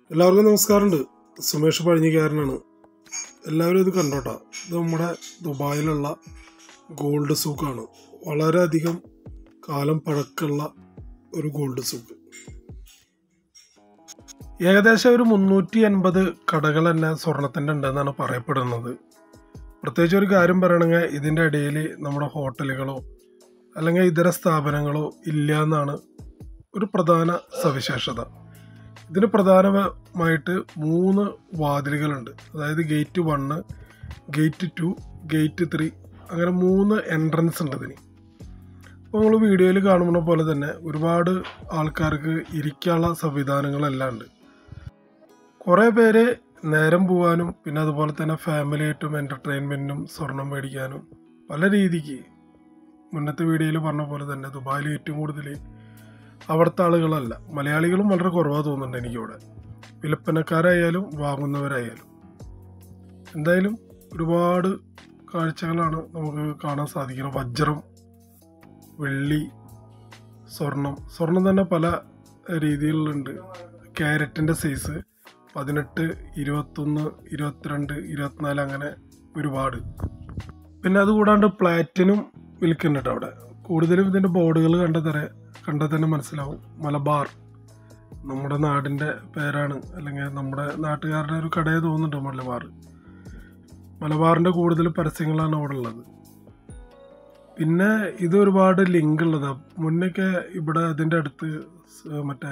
എല്ലാവർക്കും നമസ്കാരമുണ്ട് സുമേഷ് പഴഞ്ഞിക്കാരനാണ് എല്ലാവരും ഇത് കണ്ടോട്ടാ ഇത് നമ്മുടെ ദുബായിലുള്ള ഗോൾഡ് സൂക്കാണ് വളരെയധികം കാലം പഴക്കമുള്ള ഒരു ഗോൾഡ് സൂക്ക് ഏകദേശം ഒരു മുന്നൂറ്റി എൺപത് കടകൾ തന്നെ സ്വർണത്തിൻ്റെ ഉണ്ടെന്നാണ് പറയപ്പെടുന്നത് പ്രത്യേകിച്ച് ഒരു കാര്യം പറയണമെങ്കിൽ ഇതിൻ്റെ ഇടയിൽ നമ്മുടെ ഹോട്ടലുകളോ അല്ലെങ്കിൽ ഇതര സ്ഥാപനങ്ങളോ ഇല്ല എന്നാണ് ഒരു പ്രധാന സവിശേഷത ഇതിന് പ്രധാനമായിട്ട് മൂന്ന് വാതിലുകളുണ്ട് അതായത് gate one gate two gate three അങ്ങനെ മൂന്ന് എൻട്രൻസ് ഉണ്ട് ഇതിന് അപ്പോൾ നമ്മൾ വീഡിയോയിൽ കാണുന്ന പോലെ തന്നെ ഒരുപാട് ആൾക്കാർക്ക് ഇരിക്കാനുള്ള സംവിധാനങ്ങളെല്ലാം ഉണ്ട് കുറേ പേര് നേരം പോകാനും പിന്നെ അതുപോലെ തന്നെ ഫാമിലി ആയിട്ടും എൻ്റർടൈൻമെൻറ്റിനും സ്വർണം മേടിക്കാനും പല രീതിക്ക് മുന്നത്തെ വീഡിയോയിൽ പറഞ്ഞ പോലെ തന്നെ ദുബായിൽ ഏറ്റവും കൂടുതൽ അവിടുത്തെ ആളുകളല്ല മലയാളികളും വളരെ കുറവാണ് തോന്നുന്നുണ്ട് എനിക്കിവിടെ വിൽപ്പനക്കാരായാലും വാങ്ങുന്നവരായാലും എന്തായാലും ഒരുപാട് കാഴ്ചകളാണ് നമുക്ക് കാണാൻ സാധിക്കുന്നത് വജ്രം വെള്ളി സ്വർണം സ്വർണം തന്നെ പല രീതിയിലുണ്ട് ക്യാരറ്റിൻ്റെ സൈസ് പതിനെട്ട് ഇരുപത്തൊന്ന് ഇരുപത്തിരണ്ട് ഇരുപത്തിനാല് അങ്ങനെ ഒരുപാട് പിന്നെ അതുകൂടാണ്ട് പ്ലാറ്റിനും വിൽക്കുന്നുണ്ട് അവിടെ കൂടുതലും ഇതിൻ്റെ ബോർഡുകൾ കണ്ട തര കണ്ടാൽ തന്നെ മനസ്സിലാവും മലബാർ നമ്മുടെ നാടിൻ്റെ പേരാണ് അല്ലെങ്കിൽ നമ്മുടെ നാട്ടുകാരുടെ ഒരു കടയെ തോന്നുന്നുണ്ട് മലബാർ മലബാറിൻ്റെ കൂടുതൽ പരസ്യങ്ങളാണ് അവിടെ ഉള്ളത് പിന്നെ ഇത് ഒരുപാട് ലിങ്ക് ഉള്ളതാണ് മുന്നൊക്കെ ഇവിടെ അതിൻ്റെ അടുത്ത് സ് മറ്റേ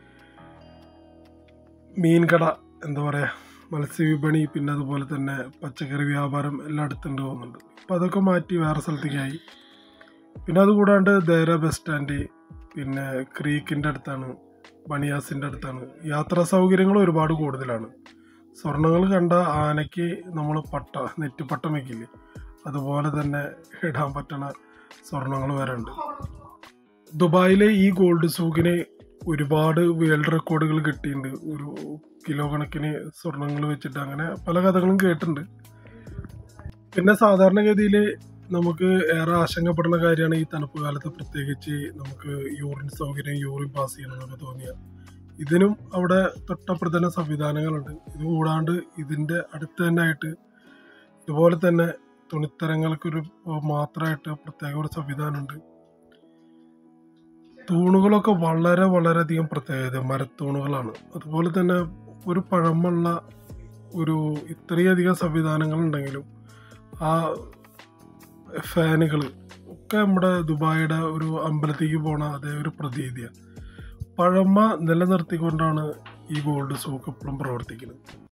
മീൻ കട എന്താ പറയുക മത്സ്യവിപണി പിന്നെ അതുപോലെ തന്നെ പച്ചക്കറി വ്യാപാരം എല്ലാം അടുത്തുണ്ട് പോകുന്നുണ്ട് അപ്പോൾ അതൊക്കെ മാറ്റി വേറെ സ്ഥലത്തേക്കായി പിന്നെ അതുകൂടാണ്ട് ദേര ബസ് സ്റ്റാൻഡ് പിന്നെ ക്രീക്കിൻ്റെ അടുത്താണ് ബണിയാസിൻ്റെ അടുത്താണ് യാത്രാ സൗകര്യങ്ങൾ ഒരുപാട് കൂടുതലാണ് സ്വർണ്ണങ്ങൾ കണ്ട ആനയ്ക്ക് നമ്മൾ പട്ട നെറ്റിപ്പട്ടം വയ്ക്കില്ലേ അതുപോലെ തന്നെ ഇടാൻ പറ്റുന്ന സ്വർണ്ണങ്ങൾ വരെ ഉണ്ട് ദുബായിലെ ഈ ഗോൾഡ് സൂക്കിന് ഒരുപാട് വേൾഡ് റെക്കോർഡുകൾ കിട്ടിയിട്ടുണ്ട് ഒരു കിലോ കണക്കിന് സ്വർണ്ണങ്ങൾ വെച്ചിട്ട് അങ്ങനെ പല കഥകളും കേട്ടിട്ടുണ്ട് പിന്നെ സാധാരണഗതിയിൽ നമുക്ക് ഏറെ ആശങ്കപ്പെടുന്ന കാര്യമാണ് ഈ തണുപ്പ് കാലത്ത് പ്രത്യേകിച്ച് നമുക്ക് യൂറിൻ സൗകര്യം യൂറിൻ പാസ് ചെയ്യണം എന്നൊക്കെ തോന്നിയ ഇതിനും അവിടെ തൊട്ടപ്രധാന സംവിധാനങ്ങളുണ്ട് ഇത് കൂടാണ്ട് ഇതിൻ്റെ അടുത്ത് തന്നെ ആയിട്ട് ഇതുപോലെ തന്നെ തുണിത്തരങ്ങൾക്കൊരു മാത്രമായിട്ട് പ്രത്യേക ഒരു സംവിധാനമുണ്ട് തൂണുകളൊക്കെ വളരെ വളരെയധികം പ്രത്യേകത മരത്തൂണുകളാണ് അതുപോലെ തന്നെ ഒരു പഴമുള്ള ഒരു ഇത്രയധികം സംവിധാനങ്ങളുണ്ടെങ്കിലും ആ ഫാനുകൾ ഒക്കെ നമ്മുടെ ദുബായിയുടെ ഒരു അമ്പലത്തേക്ക് പോണ അതേ ഒരു പ്രതീതിയാണ് പഴമ നിലനിർത്തിക്കൊണ്ടാണ് ഈ ഗോൾഡ് സൂക്ക് എപ്പോഴും പ്രവർത്തിക്കുന്നത്